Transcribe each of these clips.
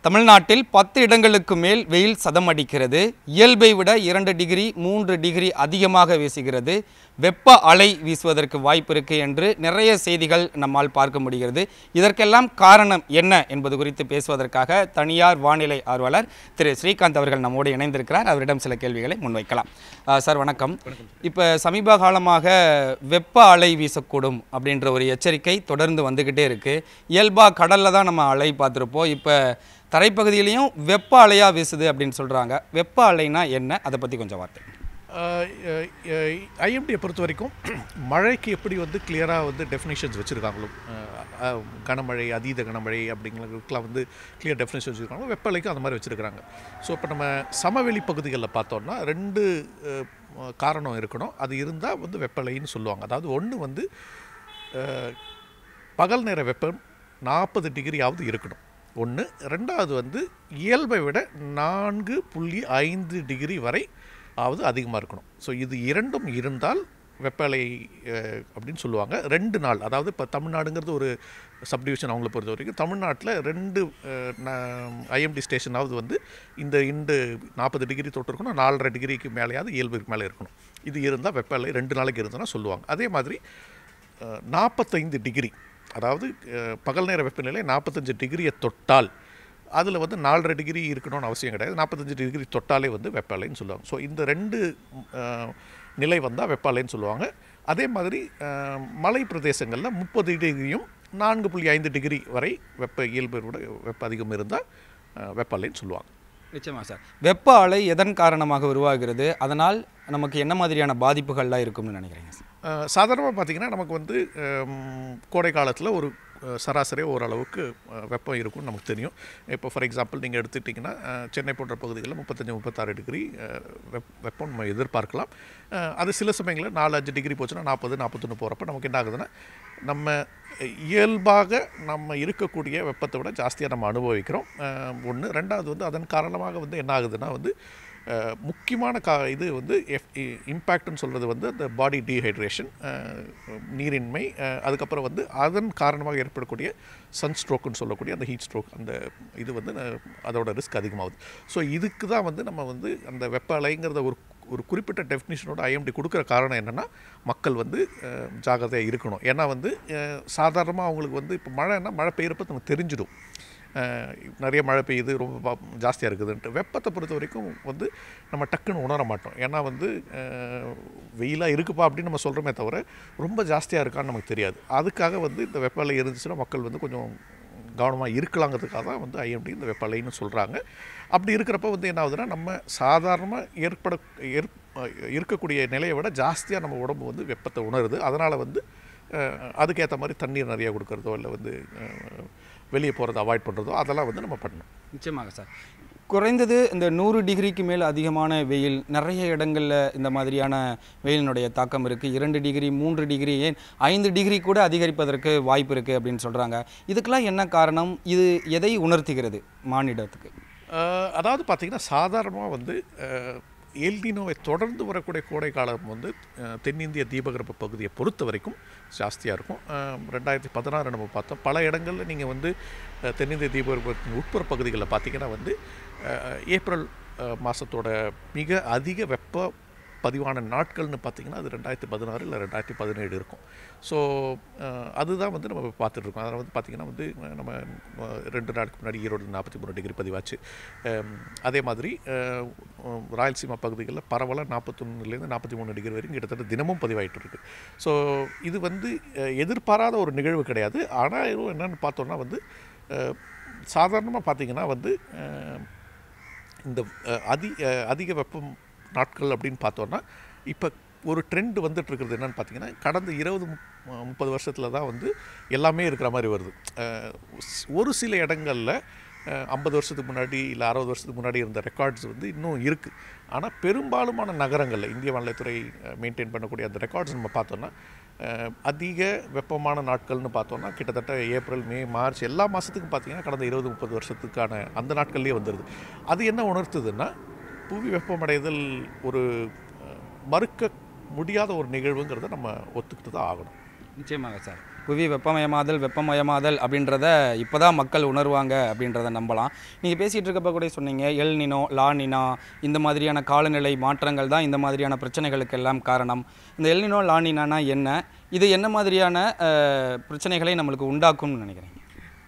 தமிழ்நாட்டில் பத்து இடங்களுக்கு மேல் வெயில் சதம் அடிக்கிறது இயல்பை விட இரண்டு டிகிரி மூன்று டிகிரி அதிகமாக வீசுகிறது வெப்ப அலை வீசுவதற்கு வாய்ப்பு இருக்கு என்று நிறைய செய்திகள் நம்மால் பார்க்க முடிகிறது இதற்கெல்லாம் காரணம் என்ன என்பது குறித்து பேசுவதற்காக தனியார் வானிலை ஆர்வலர் திரு ஸ்ரீகாந்த் அவர்கள் நம்மோடு இணைந்திருக்கிறார் அவரிடம் சில கேள்விகளை முன்வைக்கலாம் அஹ், சார் வணக்கம் இப்போ சமீப காலமாக வெப்ப அலை வீசக்கூடும் அப்படின்ற ஒரு எச்சரிக்கை தொடர்ந்து வந்துக்கிட்டே இருக்கு இயல்பாக கடலில் தான் நம்ம அலை பார்த்துருப்போம் இப்போ தரைப்பகுதியிலையும் வெப்ப அலையாக வீசுது அப்படின்னு சொல்கிறாங்க வெப்ப அலைனா என்ன அதை பற்றி கொஞ்சம் வார்த்தை ஐஎம்டியை பொறுத்த வரைக்கும் மழைக்கு எப்படி வந்து கிளியராக வந்து டெஃபினேஷன்ஸ் வச்சுருக்காங்களோ கனமழை அதீத கனமழை அப்படிங்கிறதுக்கெலாம் வந்து கிளியர் டெஃபினேஷன் வச்சுருக்காங்களோ வெப்பலைக்கும் அந்த மாதிரி வச்சுருக்காங்க ஸோ இப்போ நம்ம சமவெளி பகுதிகளில் பார்த்தோம்னா ரெண்டு அஹ், காரணம் இருக்கணும் அது இருந்தால் வந்து வெப்பலைன்னு சொல்லுவாங்க அதாவது ஒன்று வந்து அஹ், பகல் நேர வெப்பம் நாற்பது டிகிரியாவது இருக்கணும் ஒன்று ரெண்டாவது வந்து இயல்பை விட நான்கு புள்ளி ஐந்து டிகிரி வரை ஆவது அதிகமாக இருக்கணும் ஸோ இது இரண்டும் இருந்தால் வெப்பலை அஹ், அப்படின்னு சொல்லுவாங்க ரெண்டு நாள் அதாவது இப்போ தமிழ்நாடுங்கிறது ஒரு சப்டிவிஷன் அவங்கள பொறுத்த வரைக்கும் தமிழ்நாட்டில் ரெண்டு ஐஎம்டி ஸ்டேஷனாவது வந்து இந்த இந்த நாற்பது டிகிரி தொட்டு இருக்கணும் நாலரை டிகிரிக்கு மேலேயாவது இயல்புக்கு மேலே இருக்கணும் இது இருந்தால் வெப்பலை ரெண்டு நாளைக்கு இருந்ததுன்னா சொல்லுவாங்க அதே மாதிரி நாற்பத்தைந்து டிகிரி அதாவது அஹ், பகல் நேர வெப்பநிலை நாற்பத்தஞ்சு டிகிரியை தொட்டால் அதில் வந்து நாலரை டிகிரி இருக்கணும்னு அவசியம் கிடையாது நாற்பத்தஞ்சு டிகிரி தொட்டாலே வந்து வெப்பலைன்னு சொல்லுவாங்க ஸோ இந்த ரெண்டு அஹ், நிலை வந்தால் வெப்பலைன்னு சொல்லுவாங்க அதே மாதிரி அஹ், மலை பிரதேசங்களில் முப்பது டிகிரியும் நான்கு புள்ளி ஐந்து டிகிரி வரை வெப்ப இயல்பை விட வெப்ப அதிகம் இருந்தால் வெப்பலைன்னு சொல்லுவாங்க நிச்சயமா சார் வெப்ப அலை எதன் காரணமாக உருவாகிறது அதனால் நமக்கு என்ன மாதிரியான பாதிப்புகள்லாம் இருக்கும்னு நினைக்கிறீங்க சார் சாதாரணமாக பார்த்தீங்கன்னா நமக்கு வந்து ஹம், கோடை காலத்தில் ஒரு அஹ், சராசரியாக ஓரளவுக்கு அஹ், வெப்பம் இருக்கும்னு நமக்கு தெரியும் இப்போ ஃபார் எக்ஸாம்பிள் நீங்கள் எடுத்துட்டிங்கன்னா அஹ், சென்னை போன்ற பகுதிகளில் முப்பத்தஞ்சு முப்பத்தாறு டிகிரி அஹ், வெப் வெப்பம் நம்ம எதிர்பார்க்கலாம் அஹ், அது சில சமயங்களில் நாலு அஞ்சு டிகிரி போச்சுன்னா நாற்பது நாற்பத்தொன்று போகிறப்ப நமக்கு என்ன ஆகுதுன்னா நம்ம இயல்பாக நம்ம இருக்கக்கூடிய வெப்பத்தை விட ஜாஸ்தியாக நம்ம அனுபவிக்கிறோம் ஒன்று ரெண்டாவது வந்து அதன் காரணமாக வந்து என்ன ஆகுதுன்னா வந்து அஹ், முக்கியமான கா இது வந்து எஃப் இம்பேக்ட்னு சொல்கிறது வந்து அந்த பாடி டீஹைட்ரேஷன் நீரின்மை அஹ், அதுக்கப்புறம் வந்து அதன் காரணமாக ஏற்படக்கூடிய சன் ஸ்ட்ரோக்குன்னு சொல்லக்கூடிய அந்த ஹீட் ஸ்ட்ரோக் அந்த இது வந்து அஹ், அதோட ரிஸ்க் அதிகமாகுது ஸோ இதுக்கு தான் வந்து நம்ம வந்து அந்த வெப்ப அலைங்கிறத ஒரு ஒரு குறிப்பிட்ட டெஃபினிஷனோட ஐஎம்டி கொடுக்குற காரணம் என்னென்னா மக்கள் வந்து அஹ், ஜாக்கிரதையாக இருக்கணும் ஏன்னா வந்து சாதாரணமாக அவங்களுக்கு வந்து இப்போ மழைன்னா மழை பெய்யறப்ப நமக்கு தெரிஞ்சிடும் அஹ், நிறைய மழை பெய்யுது ரொம்ப பா- ஜாஸ்தியாக இருக்குதுன்ட்டு வெப்பத்தை பொறுத்த வரைக்கும் வந்து நம்ம டக்குன்னு உணர மாட்டோம் ஏன்னா வந்து வெயிலாக இருக்குப்பா அப்படின்னு நம்ம சொல்கிறோமே தவிர ரொம்ப ஜாஸ்தியாக இருக்கான்னு நமக்கு தெரியாது அதுக்காக வந்து இந்த வெப்பநிலை இருந்துச்சுன்னா மக்கள் வந்து கொஞ்சம் கவனமாக இருக்கலாங்கிறதுக்காக தான் வந்து ஐஎம்டி இந்த வெப்பலைன்னு சொல்கிறாங்க அப்படி இருக்கிறப்ப வந்து என்ன ஆகுதுன்னா நம்ம சாதாரணமாக ஏற்பட ஏற் இருக்கக்கூடிய நிலையை விட ஜாஸ்தியாக நம்ம உடம்பு வந்து வெப்பத்தை உணருது அதனால் வந்து அஹ், அதுக்கேற்ற மாதிரி தண்ணீர் நிறையா கொடுக்கறதோ இல்லை வந்து வெளியே போகிறத அவாய்ட் பண்ணுறதோ அதெல்லாம் வந்து நம்ம பண்ணணும் நிச்சயமாக சார் குறைந்தது இந்த நூறு டிகிரிக்கு மேல் அதிகமான வெயில் நிறைய இடங்களில் இந்த மாதிரியான வெயிலினுடைய தாக்கம் இருக்குது இரண்டு டிகிரி மூன்று டிகிரி ஏன் ஐந்து டிகிரி கூட அதிகரிப்பதற்கு வாய்ப்பு இருக்குது அப்படின்னு சொல்கிறாங்க இதுக்கெல்லாம் என்ன காரணம் இது எதை உணர்த்துகிறது மானிடத்துக்கு அஹ், அதாவது பார்த்திங்கன்னா சாதாரணமாக வந்து எல்டினோவை தொடர்ந்து வரக்கூடிய கோடை காலம் வந்து அஹ், தென்னிந்திய தீபகற்ப பகுதியை பொறுத்த வரைக்கும் ஜாஸ்தியாக இருக்கும் அஹ், ரெண்டாயிரத்தி பதினாறு நம்ம பார்த்தோம் பல இடங்களில் நீங்கள் வந்து அஹ், தென்னிந்திய தீபகற்பத்தின் உட்புற பகுதிகளில் பார்த்தீங்கன்னா வந்து அஹ், ஏப்ரல் அஹ், மாதத்தோட மிக அதிக வெப்ப பதிவான நாட்கள்னு பார்த்தீங்கன்னா அது ரெண்டாயிரத்தி பதினாறு இல்லை ரெண்டாயிரத்தி பதினேழு இருக்கும் ஸோ அதுதான் வந்து நம்ம பார்த்துட்டு இருக்கோம் அதில் வந்து பார்த்திங்கன்னா வந்து அஹ், நம்ம அஹ், ரெண்டு நாளுக்கு முன்னாடி ஈரோடு நாற்பத்தி மூணு டிகிரி பதிவாச்சு அம், அதே மாதிரி அஹ், உம், ராயலசீமா பகுதிகளில் பரவலாக நாற்பத்தொன்னுலேருந்து நாற்பத்தி மூணு டிகிரி வரைக்கும் கிட்டத்தட்ட தினமும் பதிவாயிட்டு இருக்கு ஸோ இது வந்து அஹ், எதிர்பாராத ஒரு நிகழ்வு கிடையாது ஆனால் என்னென்னு பார்த்தோன்னா வந்து சாதாரணமாக பார்த்தீங்கன்னா வந்து அஹ், இந்த அஹ், அதி அஹ், அதிக வெப்பம் நாட்கள் அப்படின்னு பார்த்தோன்னா இப்போ ஒரு ட்ரெண்ட் வந்துட்டு இருக்கிறது என்னன்னு பார்த்தீங்கன்னா கடந்த இருபது முப்- முப்பது வருஷத்தில் தான் வந்து எல்லாமே இருக்கிற மாதிரி வருது அஹ், ஸ்- ஒரு சில இடங்களில் ஐம்பது வருஷத்துக்கு முன்னாடி இல்லை அறுபது வருஷத்துக்கு முன்னாடி இருந்த ரெக்கார்ட்ஸ் வந்து இன்னும் இருக்குது ஆனால் பெரும்பாலுமான நகரங்களில் இந்திய வானிலைத்துறை மெயின்டைன் பண்ணக்கூடிய அந்த ரெக்கார்ட்ஸ் நம்ம பார்த்தோன்னா அஹ், அதிக வெப்பமான நாட்கள்னு பார்த்தோன்னா கிட்டத்தட்ட ஏப்ரல் மே மார்ச் எல்லா மாதத்துக்கும் பார்த்தீங்கன்னா கடந்த இருபது முப்பது வருஷத்துக்கான அந்த நாட்கள்லேயே வந்துடுது அது என்ன உணர்த்துதுன்னா புவி வெப்பமடைதல் ஒரு அஹ், மறுக்க முடியாத ஒரு நிகழ்வுங்கிறத நம்ம ஒத்துக்கிட்டு தான் ஆகணும் நிச்சயமாக சார் புவி வெப்பமயமாதல் வெப்பமயமாதல் அப்படின்றத இப்போ தான் மக்கள் உணர்வாங்க அப்படின்றத நம்பலாம் நீங்கள் பேசிகிட்டு இருக்கப்ப கூட சொன்னீங்க எல் நினோ லா நினா இந்த மாதிரியான காலநிலை மாற்றங்கள் தான் இந்த மாதிரியான பிரச்சனைகளுக்கு எல்லாம் காரணம் இந்த எல் நினோ லா நினானா என்ன இது என்ன மாதிரியான அஹ், பிரச்சனைகளை நம்மளுக்கு உண்டாக்கும்னு நினைக்கிறீங்க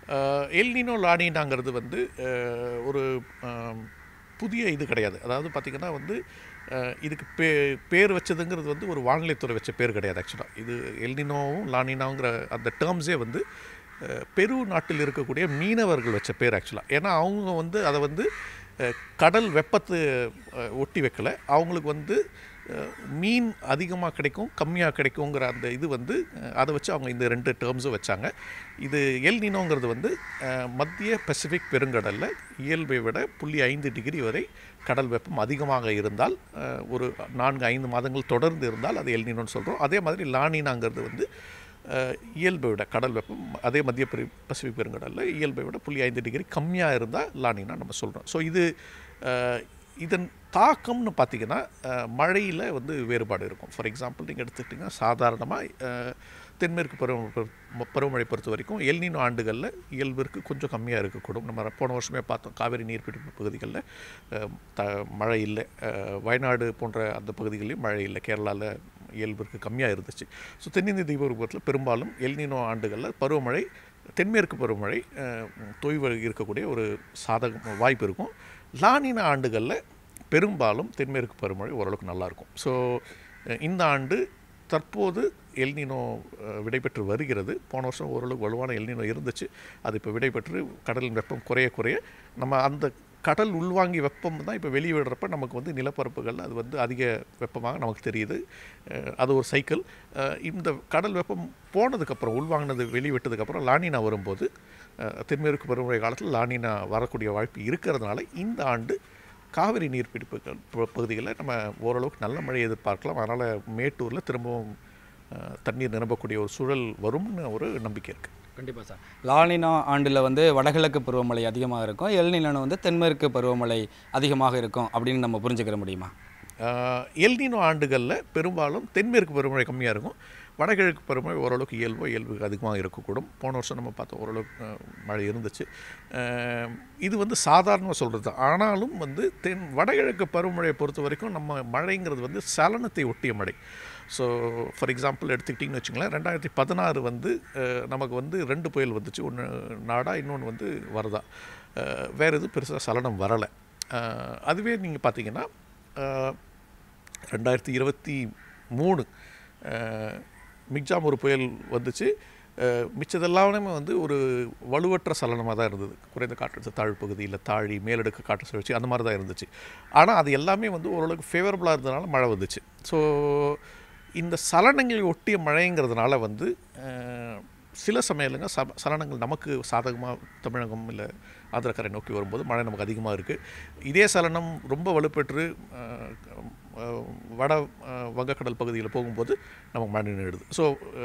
எல்னினோ லானினாங்கிறது வந்து அஹ், ஒரு ஆம், புதிய இது கிடையாது அதாவது பார்த்திங்கன்னா வந்து அஹ், இதுக்கு பே பேர் வச்சதுங்கிறது வந்து ஒரு வானிலைத்துறை வச்ச பேர் கிடையாது ஆக்சுவலாக இது எல்னினோவும் லானினாங்கிற அந்த டேர்ம்ஸே வந்து அஹ், பெரு நாட்டில் இருக்கக்கூடிய மீனவர்கள் வச்ச பேர் ஆக்சுவலாக ஏன்னா அவங்க வந்து அதை வந்து அஹ், கடல் வெப்பத்தை அஹ், ஒட்டி வைக்கல அவங்களுக்கு வந்து அஹ், மீன் அதிகமாக கிடைக்கும் கம்மியாக கிடைக்குங்கிற அந்த இது வந்து அஹ், அதை வச்சு அவங்க இந்த ரெண்டு டேர்ம்ஸும் வச்சாங்க இது எல் நினோங்கிறது வந்து அஹ், மத்திய பசிபிக் பெருங்கடலில் இயல்பை விட புள்ளி ஐந்து டிகிரி வரை கடல் வெப்பம் அதிகமாக இருந்தால் அஹ், ஒரு நான்கு ஐந்து மாதங்கள் தொடர்ந்து இருந்தால் அது எல் நினோன்னு சொல்கிறோம் அதே மாதிரி லானினாங்கிறது வந்து அஹ், இயல்பை விட கடல் வெப்பம் அதே மத்திய பெரு பசிபிக் பெருங்கடலில் இயல்பை விட புள்ளி ஐந்து டிகிரி கம்மியாக இருந்தால் லானினா நம்ம சொல்கிறோம் ஸோ இது அஹ், இதன் தாக்கம்னு பார்த்தீங்கன்னா மழையில் வந்து வேறுபாடு இருக்கும் ஃபார் எக்ஸாம்பிள் நீங்கள் எடுத்துக்கிட்டிங்கன்னா சாதாரணமாக தென்மேற்கு பருவ பருவமழை பொறுத்த வரைக்கும் எல்னினோ ஆண்டுகளில் இயல்பிற்கு கொஞ்சம் கம்மியாக இருக்கக்கூடும் நம்ம போன வருஷமே பார்த்தோம் காவிரி நீர்பிடிப்பு பகுதிகளில் அஹ், த மழை இல்லை அஹ், வயநாடு போன்ற அந்த பகுதிகளிலும் மழை இல்லை கேரளாவில் இயல்பிற்கு கம்மியாக இருந்துச்சு ஸோ தென்னிந்திய தீபகற்பத்தில் பெரும்பாலும் எல்னினோ ஆண்டுகளில் பருவமழை தென்மேற்கு பருவமழை அஹ், தொய்வு இருக்கக்கூடிய ஒரு சாதக வாய்ப்பு இருக்கும் லானின ஆண்டுகளில் பெரும்பாலும் தென்மேற்கு பருவமழை ஓரளவுக்கு நல்லாயிருக்கும் ஸோ இந்த ஆண்டு தற்போது எல்னினோ அஹ், விடைபெற்று வருகிறது போன வருஷம் ஓரளவுக்கு வலுவான எல்னினோ இருந்துச்சு அது இப்போ விடைபெற்று கடலின் வெப்பம் குறைய குறைய நம்ம அந்த கடல் உள்வாங்கி வெப்பம் தான் இப்போ வெளியே விடுறப்ப நமக்கு வந்து நிலப்பரப்புகள் அது வந்து அதிக வெப்பமாக நமக்கு தெரியுது அஹ், அது ஒரு சைக்கிள் அஹ், இந்த கடல் வெப்பம் போனதுக்கப்புறம் உள்வாங்கினது வெளிவிட்டதுக்கப்புறம் லானினா வரும்போது அஹ், தென்மேற்கு பருவமழை காலத்தில் லானினா வரக்கூடிய வாய்ப்பு இருக்கிறதுனால இந்த ஆண்டு காவிரி நீர்பிடிப்புகள் ப- பகுதிகளில் நம்ம ஓரளவுக்கு நல்ல மழை எதிர்பார்க்கலாம் அதனால் மேட்டூரில் திரும்பவும் அஹ், தண்ணீர் நிரம்பக்கூடிய ஒரு சூழல் வரும்னு ஒரு நம்பிக்கை இருக்குது கண்டிப்பாக சார் லானினா ஆண்டில் வந்து வடகிழக்கு பருவமழை அதிகமாக இருக்கும் எல்நிலனு வந்து தென்மேற்கு பருவமழை அதிகமாக இருக்கும் அப்படின்னு நம்ம புரிஞ்சுக்கிற முடியுமா எல்னினோ ஆண்டுகளில் பெரும்பாலும் தென்மேற்கு பருவமழை கம்மியாக இருக்கும் வடகிழக்கு பருவமழை ஓரளவுக்கு இயல்போ இயல்புக்கு அதிகமாக இருக்கக்கூடும் போன வருஷம் நம்ம பார்த்தோம் ஓரளவுக்கு அஹ், மழை இருந்துச்சு அஹ், இது வந்து சாதாரணமாக சொல்கிறது தான் ஆனாலும் வந்து தென் வடகிழக்கு பருவமழையை பொறுத்த வரைக்கும் நம்ம மழைங்கிறது வந்து சலனத்தை ஒட்டிய மழை ஸோ ஃபார் எக்ஸாம்பிள் எடுத்துக்கிட்டிங்கன்னு வச்சுங்களேன் ரெண்டாயிரத்தி பதினாறு வந்து அஹ், நமக்கு வந்து ரெண்டு புயல் வந்துச்சு ஒன்று நாடா இன்னொன்று வந்து வரதா அஹ், வேறு எதுவும் பெருசாக சலனம் வரலை அதுவே நீங்கள் பார்த்தீங்கன்னா அஹ், ரெண்டாயிரத்தி இருபத்தி மூணு அஹ், மிக்ஜாம் ஒரு புயல் வந்துச்சு அஹ், மிச்சதெல்லாமே வந்து ஒரு வலுவற்ற சலனமாக தான் இருந்தது குறைந்த காற்றழுத்த தாழ்வு பகுதி இல்லை தாழி மேலடுக்கு காற்று சுழற்சி அந்த மாதிரி தான் இருந்துச்சு ஆனால் அது எல்லாமே வந்து ஓரளவுக்கு ஃபேவரபுளாக இருந்ததுனால மழை வந்துச்சு ஸோ இந்த சலனங்களை ஒட்டிய மழைங்கிறதுனால வந்து அஹ், சில சமயங்களுங்க ச சலனங்கள் நமக்கு சாதகமாக தமிழகம் இல்லை ஆந்திரக்கரை நோக்கி வரும்போது மழை நமக்கு அதிகமாக இருக்குது இதே சலனம் ரொம்ப வலுப்பெற்று அஹ், அஹ், வட அஹ், வங்கக்கடல் பகுதியில் போகும்போது நமக்கு மழை நின்றுடுது ஸோ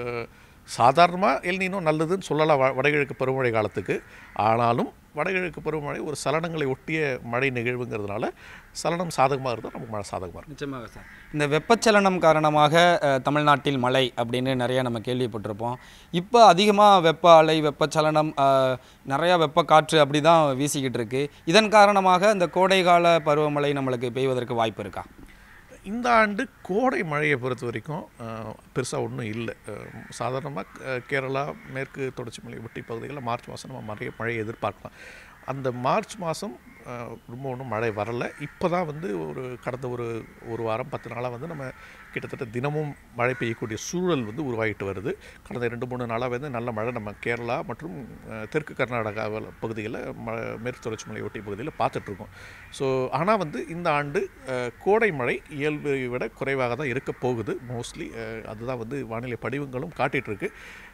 சாதாரணமாக எல்னினோ நல்லதுன்னு சொல்லலாம் வ- வடகிழக்கு பருவமழை காலத்துக்கு ஆனாலும் வடகிழக்கு பருவமழை ஒரு சலனங்களை ஒட்டிய மழை நிகழ்வுங்கிறதுனால சலனம் சாதகமாக இருந்தால் நமக்கு மழை சாதகமாக இருக்கும் நிச்சயமாக சார் இந்த வெப்பச்சலனம் காரணமாக அஹ், தமிழ்நாட்டில் மழை அப்படின்னு நிறைய நம்ம கேள்விப்பட்டிருப்போம் இப்போ அதிகமாக வெப்ப அலை வெப்பச்சலனம் அஹ், நிறையா வெப்ப காற்று அப்படி தான் வீசிக்கிட்டு இருக்கு இதன் காரணமாக இந்த கோடைகால பருவமழை நம்மளுக்கு பெய்வதற்கு வாய்ப்பு இருக்கா இந்த ஆண்டு கோடை மழையை பொறுத்த வரைக்கும் பெருசாக ஒன்றும் இல்லை சாதாரணமாக கேரளா மேற்கு தொடர்ச்சி மலை ஒட்டி பகுதிகளில் மார்ச் மாதம் நம்ம மழைய மழையை எதிர்பார்க்கலாம் அந்த மார்ச் மாதம் ரொம்ப ஒன்றும் மழை வரலை இப்போ தான் வந்து ஒரு கடந்த ஒரு ஒரு வாரம் பத்து நாளாக வந்து நம்ம கிட்டத்தட்ட தினமும் மழை பெய்யக்கூடிய சூழல் வந்து உருவாகிட்டு வருது கடந்த ரெண்டு மூணு நாளாக வந்து நல்ல மழை நம்ம கேரளா மற்றும் அஹ், தெற்கு கர்நாடகா பகுதிகளில் ம மேற்கு தொடர்ச்சி மலை ஒட்டிய பகுதியில் பார்த்துட்ருக்கோம் ஸோ ஆனால் வந்து இந்த ஆண்டு அஹ், கோடை மழை இயல்பை விட குறைவாக தான் இருக்க போகுது மோஸ்ட்லி அதுதான் வந்து வானிலை படிவங்களும் காட்டிகிட்ருக்கு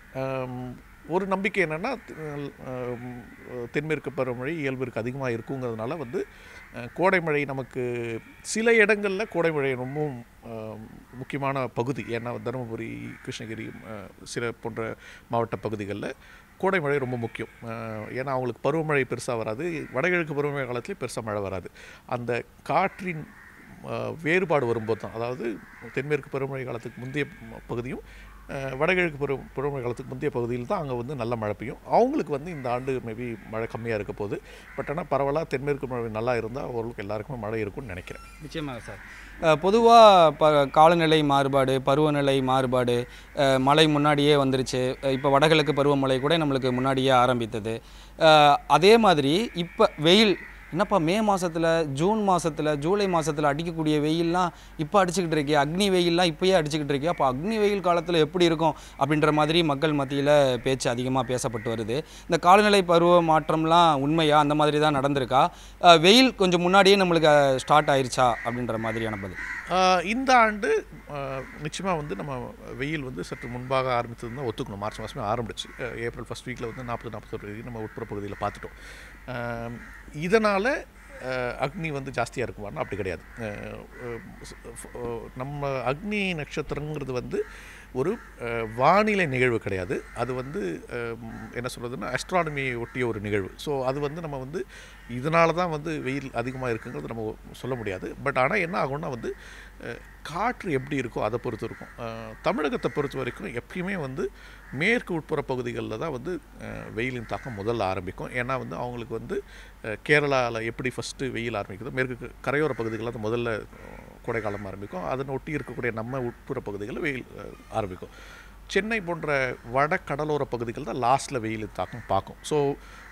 ஒரு நம்பிக்கை என்னென்னா தென்மேற்கு பருவமழை இயல்பிற்கு அதிகமாக இருக்குங்கிறதுனால வந்து அஹ், கோடை மழை நமக்கு சில இடங்களில் கோடை மழை ரொம்பவும் அஹ், முக்கியமான பகுதி ஏன்னா தருமபுரி கிருஷ்ணகிரி அஹ், சில போன்ற மாவட்ட பகுதிகளில் கோடை மழை ரொம்ப முக்கியம் அஹ், ஏன்னா அவங்களுக்கு பருவமழை பெருசாக வராது வடகிழக்கு பருவமழை காலத்துலேயும் பெருசாக மழை வராது அந்த காற்றின் அஹ், வேறுபாடு வரும்போது தான் அதாவது தென்மேற்கு பருவமழை காலத்துக்கு முந்தைய ம- பகுதியும் அஹ், வடகிழக்கு பருவ பருவமழை காலத்துக்கு முந்தைய பகுதியில் தான் அங்கே வந்து நல்ல மழை பெய்யும் அவங்களுக்கு வந்து இந்த ஆண்டு மேபி மழை கம்மியாக இருக்க போகுது பட் ஆனால் பரவலாக தென்மேற்கு மழை நல்லா இருந்தால் ஓரளவுக்கு எல்லாருக்குமே மழை இருக்கும்னு நினைக்கிறேன் நிச்சயமாக சார் பொதுவாக ப காலநிலை மாறுபாடு பருவநிலை மாறுபாடு அஹ், மழை முன்னாடியே வந்துருச்சு இப்போ வடகிழக்கு பருவமழை கூட நம்மளுக்கு முன்னாடியே ஆரம்பித்தது அஹ், அதே மாதிரி இப்போ வெயில் என்னப்பா மே மாசத்துல ஜூன் மாசத்துல ஜூலை மாசத்துல அடிக்கக்கூடிய வெயில்லாம் இப்போ அடிச்சுக்கிட்டு இருக்கே அக்னி வெயில்லாம் இப்போயே அடிச்சுக்கிட்டு இருக்கே அப்போ அக்னி வெயில் காலத்தில் எப்படி இருக்கும் அப்படின்ற மாதிரி மக்கள் மத்தியில் பேச்சு அதிகமாக பேசப்பட்டு வருது இந்த காலநிலை பருவ மாற்றம்லாம் உண்மையா அந்த மாதிரி தான் நடந்திருக்கா அஹ், வெயில் கொஞ்சம் முன்னாடியே நம்மளுக்கு ஸ்டார்ட் ஆயிருச்சா அப்படின்ற மாதிரியான பதில் ஆஹ் இந்த ஆண்டு நிச்சயமாக வந்து நம்ம வெயில் வந்து சற்று முன்பாக ஆரம்பித்தது தான் ஒத்துக்கணும் மார்ச் மாதமே ஆரம்பிச்சு அஹ் ஏப்ரல் ஃபஸ்ட் வீக்கில் வந்து நாற்பது நாற்பத்தொரு டிகிரி நம்ம உட்புற பகுதியில் பார்த்துட்டோம் இதனால் அக்னி வந்து ஜாஸ்தியாக இருக்குமானா அப்படி கிடையாது அஹ் அஹ் ஸ்- அஹ் நம்ம அக்னி நட்சத்திரங்கிறது வந்து ஒரு அஹ், வானிலை நிகழ்வு கிடையாது அது வந்து அஹ், என்ன சொல்கிறதுன்னா அஸ்ட்ரானமியை ஒட்டிய ஒரு நிகழ்வு ஸோ அது வந்து நம்ம வந்து இதனால தான் வந்து வெயில் அதிகமாக இருக்குங்கிறது நம்ம சொல்ல முடியாது பட் ஆனால் என்ன ஆகும்னா வந்து அஹ், காற்று எப்படி இருக்கோ அதை பொறுத்து இருக்கும் அஹ், தமிழகத்தை பொறுத்த வரைக்கும் எப்பயுமே வந்து மேற்கு உட்புற பகுதிகளில் தான் வந்து அஹ், வெயிலின் தாக்கம் முதல்ல ஆரம்பிக்கும் ஏன்னா வந்து அவங்களுக்கு வந்து கேரளாவில் எப்படி ஃபஸ்ட்டு வெயில் ஆரம்பிக்குதோ மேற்கு கரையோர பகுதிகளில் தான் முதல்ல அஹ், கோடைக்காலம் ஆரம்பிக்கும் அதனை ஒட்டி இருக்கக்கூடிய நம்ம உட்புற பகுதிகளில் வெயில் அஹ், ஆரம்பிக்கும் சென்னை போன்ற வட கடலோர பகுதிகள் தான் லாஸ்ட்டில் வெயில் தாக்கம் பார்க்கும் ஸோ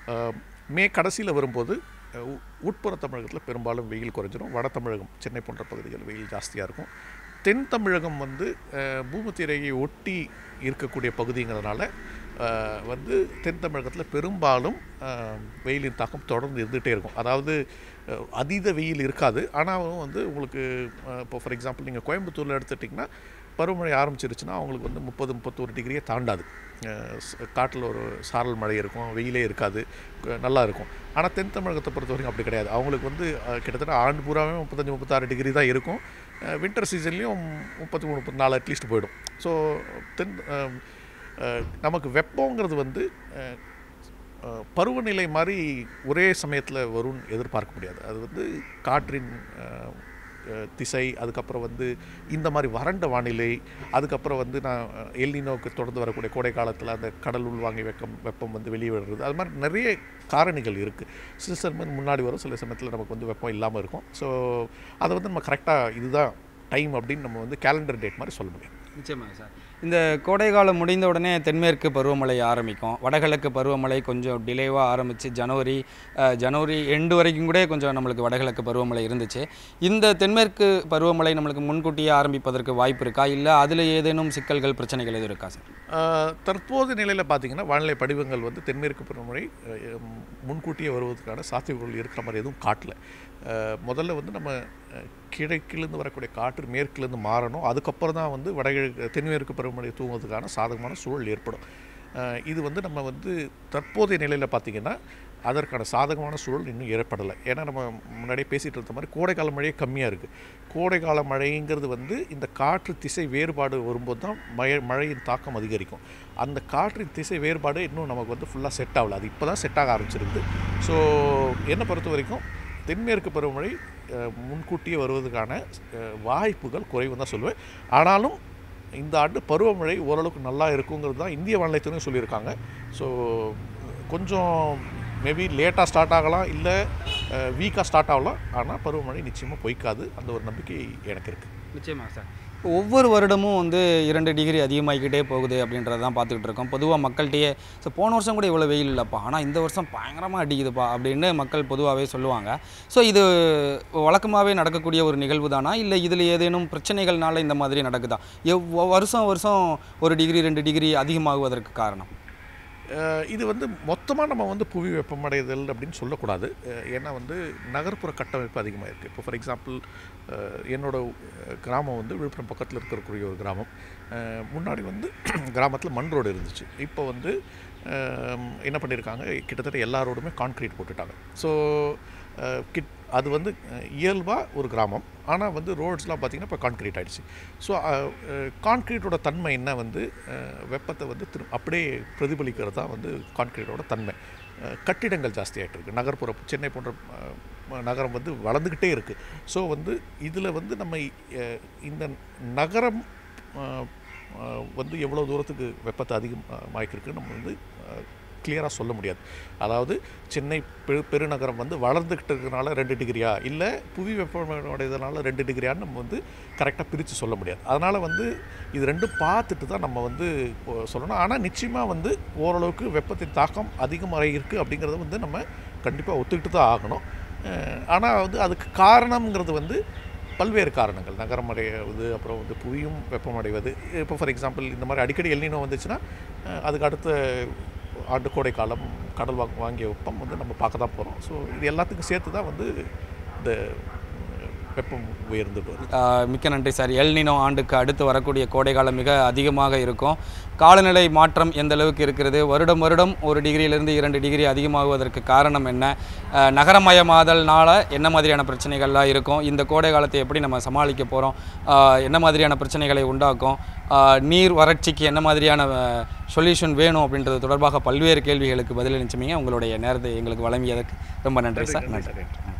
மே கடைசியில் வரும்போது அஹ், உ- உட்புற தமிழகத்தில் பெரும்பாலும் வெயில் குறைஞ்சிரும் வட தமிழகம் சென்னை போன்ற பகுதிகள் வெயில் ஜாஸ்தியாக இருக்கும் தென் தமிழகம் வந்து அஹ், பூமத்திய ரேகையை ஒட்டி இருக்கக்கூடிய பகுதிங்கிறதுனால அஹ், வந்து தென் தமிழகத்தில் பெரும்பாலும் அஹ், வெயிலின் தாக்கம் தொடர்ந்து இருந்துகிட்டே இருக்கும் அதாவது அஹ், அதீத வெயில் இருக்காது ஆனாலும் வந்து உங்களுக்கு அஹ், இப்போ ஃபார் எக்ஸாம்பிள் நீங்கள் கோயம்புத்தூரில் எடுத்துட்டிங்கன்னா பருவமழை ஆரம்பிச்சிருச்சுன்னா அவங்களுக்கு வந்து முப்பது முப்பத்தோரு டிகிரியே தாண்டாது காட்டில் ஒரு சாரல் மழை இருக்கும் வெயிலே இருக்காது க- நல்லா இருக்கும் ஆனால் தென் தமிழகத்தை பொறுத்த வரைக்கும் அப்படி கிடையாது அவங்களுக்கு வந்து அஹ், கிட்டத்தட்ட ஆண்டு பூராவே முப்பத்தஞ்சு முப்பத்தாறு டிகிரி தான் இருக்கும் வின்டர் சீசன்லேயும் முப்பத்தி மூணு முப்பத்தி நாலு அட்லீஸ்ட் போயிடும் ஸோ தென் அஹ், அஹ், நமக்கு வெப்பங்கிறது வந்து அஹ், அஹ், பருவநிலை மாதிரி ஒரே சமயத்தில் வரும்னு எதிர்பார்க்க முடியாது அது வந்து காற்றின் அஹ், அஹ், திசை அதுக்கப்புறம் வந்து இந்த மாதிரி வறண்ட வானிலை அதுக்கப்புறம் வந்து நான் எல்லினோக்கு தொடர்ந்து வரக்கூடிய கோடை காலத்தில் அந்த கடல் உள்வாங்கி வெப்பம் வெப்பம் வந்து வெளியே விடுறது அது மாதிரி நிறைய காரணிகள் இருக்குது சில சமயம் முன்னாடி வரும் சில சமயத்தில் நமக்கு வந்து வெப்பம் இல்லாமல் இருக்கும் ஸோ அதை வந்து நம்ம கரெக்டாக இதுதான் டைம் அப்படின்னு நம்ம வந்து கேலண்டர் டேட் மாதிரி சொல்ல முடியும் நிச்சயமாக சார் இந்த கோடை காலம் முடிந்த உடனே தென்மேற்கு பருவமழை ஆரம்பிக்கும் வடகிழக்கு பருவமழை கொஞ்சம் டிலேவாக ஆரம்பித்து ஜனவரி அஹ், ஜனவரி எண்டு வரைக்கும் கூட கொஞ்சம் நம்மளுக்கு வடகிழக்கு பருவமழை இருந்துச்சு இந்த தென்மேற்கு பருவமழை நம்மளுக்கு முன்கூட்டியே ஆரம்பிப்பதற்கு வாய்ப்பு இருக்கா இல்லை அதில் ஏதேனும் சிக்கல்கள் பிரச்சனைகள் எதுவும் இருக்கா சார் ஆஹ் தற்போது நிலையில் பார்த்தீங்கன்னா வானிலை படிவங்கள் வந்து தென்மேற்கு பருவமழை அஹ், ம், முன்கூட்டியே வருவதற்கான சாத்தியக்கூறுகள் இருக்கிற மாதிரி எதுவும் காட்டல ஆஹ், முதல்ல வந்து நம்ம அஹ், கிழக்கிலிருந்து வரக்கூடிய காற்று மேற்கிலிருந்து மாறணும் அதுக்கப்புறம் தான் வந்து வடகிழக்கு தென்மேற்கு பருவமழை தூங்குவதற்கான சாதகமான சூழல் ஏற்படும் ஆஹ், இது வந்து நம்ம வந்து தற்போதைய நிலையில் பார்த்தீங்கன்னா அதற்கான சாதகமான சூழல் இன்னும் ஏற்படலை ஏன்னா நம்ம முன்னாடியே பேசிகிட்டு இருந்த மாதிரி கோடைக்கால மழையே கம்மியாக இருக்குது கோடைக்கால மழைங்கிறது வந்து இந்த காற்று திசை வேறுபாடு வரும்போது தான் மழை மழையின் தாக்கம் அதிகரிக்கும் அந்த காற்றின் திசை வேறுபாடு இன்னும் நமக்கு வந்து ஃபுல்லாக செட் ஆகல அது இப்போ தான் செட் ஆக ஆரம்பிச்சிருக்குது ஸோ என்னை பொறுத்த வரைக்கும் தென்மேற்கு பருவமழை அஹ், முன்கூட்டியே வருவதற்கான அஹ், வாய்ப்புகள் குறைவு தான் சொல்லுவேன் ஆனாலும் இந்த ஆண்டு பருவமழை ஓரளவுக்கு நல்லா இருக்குங்கிறது தான் இந்திய வானிலை துறையும் சொல்லியிருக்காங்க ஸோ கொஞ்சம் மேபி லேட்டாக ஸ்டார்ட் ஆகலாம் இல்லை வீக்காக ஸ்டார்ட் ஆகலாம் ஆனால் பருவமழை நிச்சயமாக பொய்க்காது அந்த ஒரு நம்பிக்கை எனக்கு இருக்குது நிச்சயமாக சார் இப்போ ஒவ்வொரு வருடமும் வந்து இரண்டு டிகிரி அதிகமாகிக்கிட்டே போகுது அப்படின்றத தான் பார்த்துக்கிட்டு இருக்கோம் பொதுவாக மக்கள்கிட்டயே ஸோ போன வருஷம் கூட இவ்வளோ வெயில் இல்லைப்பா ஆனால் இந்த வருஷம் பயங்கரமாக அடிக்குதுப்பா அப்படின்னு மக்கள் பொதுவாகவே சொல்லுவாங்க ஸோ இது வழக்கமாகவே நடக்கக்கூடிய ஒரு நிகழ்வு தானா இல்லை இதில் ஏதேனும் பிரச்சனைகள்னால இந்த மாதிரி நடக்குதா எவ் வருஷம் வருஷம் ஒரு டிகிரி ரெண்டு டிகிரி அதிகமாகுவதற்கு காரணம் அஹ் இது வந்து மொத்தமாக நம்ம வந்து புவி வெப்பமடைதல் அப்படின்னு சொல்லக்கூடாது அஹ் ஏன்னா வந்து நகர்ப்புற கட்டமைப்பு அதிகமாக இருக்குது இப்போ ஃபார் எக்ஸாம்பிள் என்னோட அஹ், கிராமம் வந்து விழுப்புரம் பக்கத்தில் இருக்கக்கூடிய ஒரு கிராமம் அஹ், முன்னாடி வந்து கிராமத்தில் மண் ரோடு இருந்துச்சு இப்போ வந்து அஹ், என்ன பண்ணியிருக்காங்க கிட்டத்தட்ட எல்லா ரோடுமே கான்க்ரீட் போட்டுட்டாங்க ஸோ கிட் அது வந்து இயல்பாக ஒரு கிராமம் ஆனால் வந்து ரோட்ஸ்லாம் பார்த்திங்கன்னா இப்போ கான்க்ரீட் ஆகிடுச்சு ஸோ கான்க்ரீட்டோட தன்மை என்ன வந்து அஹ், வெப்பத்தை வந்து திரு அப்படியே பிரதிபலிக்கிறது தான் வந்து கான்க்ரீட்டோட தன்மை அஹ், கட்டிடங்கள் ஜாஸ்தியாகிட்டு இருக்கு நகர்ப்புற சென்னை போன்ற அஹ், நகரம் வந்து வளர்ந்துக்கிட்டே இருக்குது ஸோ வந்து இதில் வந்து நம்ம அஹ், இந்த நகரம் அஹ், அஹ், வந்து எவ்வளோ தூரத்துக்கு வெப்பத்தை அதிகமாக்கிருக்குன்னு நம்ம வந்து கிளியராக சொல்ல முடியாது அதாவது சென்னை பெரு பெருநகரம் வந்து வளர்ந்துக்கிட்டு இருக்கிறனால ரெண்டு டிகிரியா இல்லை புவி வெப்பமடைதனால ரெண்டு டிகிரியான்னு நம்ம வந்து கரெக்டாக பிரித்து சொல்ல முடியாது அதனால் வந்து இது ரெண்டும் பார்த்துட்டு தான் நம்ம வந்து இப்போ சொல்லணும் ஆனால் நிச்சயமாக வந்து ஓரளவுக்கு வெப்பத்தின் தாக்கம் அதிகமாக இருக்குது அப்படிங்கிறத வந்து நம்ம கண்டிப்பாக ஒத்துக்கிட்டு தான் ஆகணும் ஆனால் வந்து அதுக்கு காரணம்ங்கிறது வந்து பல்வேறு காரணங்கள் நகரமடைவது அப்புறம் வந்து புவியும் வெப்பமடைவது இப்போ ஃபார் எக்ஸாம்பிள் இந்த மாதிரி அடிக்கடி எல்னினோ வந்துச்சுன்னா அஹ், அதுக்கு அடுத்த ஆண்டு கோடை காலம் கடல் வாங்க வாங்கிய வெப்பம் வந்து நம்ம பார்க்க தான் போகிறோம் ஸோ இது எல்லாத்துக்கும் சேர்த்து தான் வந்து இந்த அஹ், வெப்பம் உயர்ந்துட்டு வருது ஆஹ் மிக்க நன்றி சார் எல்னினோ ஆண்டுக்கு அடுத்து வரக்கூடிய கோடைக்காலம் மிக அதிகமாக இருக்கும் காலநிலை மாற்றம் எந்த அளவுக்கு இருக்கிறது வருடம் வருடம் ஒரு டிகிரியிலிருந்து இரண்டு டிகிரி அதிகமாகுவதற்கு காரணம் என்ன ஆஹ் நகரமயமாதல்னால என்ன மாதிரியான பிரச்சனைகள்லாம் இருக்கும் இந்த கோடை காலத்தை எப்படி நம்ம சமாளிக்க போகிறோம் என்ன மாதிரியான பிரச்சனைகளை உண்டாக்கும் ஆஹ் நீர் வறட்சிக்கு என்ன மாதிரியான சொல்யூஷன் வேணும் அப்படின்றது தொடர்பாக பல்வேறு கேள்விகளுக்கு பதிலளிச்சுமீங்க உங்களுடைய நேரத்தை எங்களுக்கு வழங்கியதற்கு ரொம்ப நன்றி சார் நன்றி நன்றி